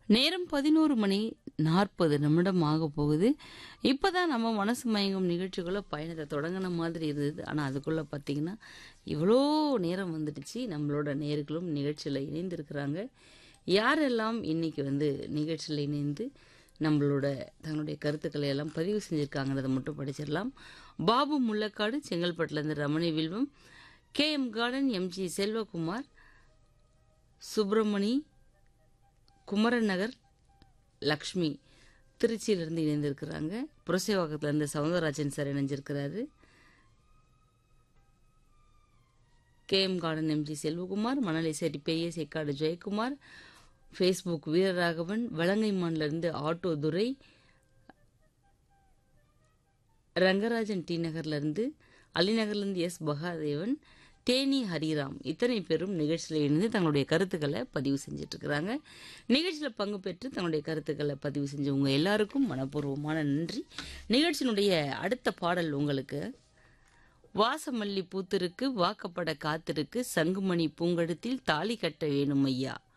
நேரம் பதினோரு மணி நாற்பது நிமிடம் ஆக போகுது இப்பதான் நம்ம மனசு மயங்கும் நிகழ்ச்சிக்குள்ள பயணத்தை தொடங்கின மாதிரி இருந்தது ஆனா அதுக்குள்ள பார்த்தீங்கன்னா இவ்வளோ நேரம் வந்துடுச்சு நம்மளோட நேர்களும் நிகழ்ச்சியில் இணைந்திருக்கிறாங்க யாரெல்லாம் இன்னைக்கு வந்து நிகழ்ச்சியில் இணைந்து நம்மளோட தங்களுடைய கருத்துக்களை எல்லாம் பதிவு செஞ்சுருக்காங்கிறத மட்டும் படிச்சிடலாம் பாபு முள்ளக்காடு செங்கல்பட்டுலேருந்து Ramani Vilvam K M garden MG Selvakumar Subramani Kumaran Nagar Lakshmi திருச்சியிலிருந்து இணைந்திருக்கிறாங்க புரசேவாக்கத்துலேருந்து சவுந்தரராஜன் சார் இணைஞ்சிருக்கிறாரு K M garden MG Selvakumar மணலை சேரி பெரிய சேக்காடு ஜெயக்குமார் ஃபேஸ்புக் வீரராகவன் வலங்கைமான்லேருந்து ஆட்டோ துரை ரங்கராஜன் டி நகர்லேருந்து அலிநகர்லேருந்து எஸ் பகாதேவன் தேனி ஹரிராம் இத்தனை பேரும் நிகழ்ச்சியில் இணைந்து தங்களுடைய கருத்துக்களை பதிவு செஞ்சுட்டு இருக்கிறாங்க நிகழ்ச்சியில் பங்கு பெற்று தங்களுடைய கருத்துக்களை பதிவு செஞ்சவங்க எல்லாருக்கும் மனப்பூர்வமான நன்றி நிகழ்ச்சியினுடைய அடுத்த பாடல் உங்களுக்கு வாசமல்லி பூத்திருக்கு வாக்கப்பட காத்திருக்கு சங்குமணி பூங்கடத்தில் தாலி கட்ட வேணும் ஐயா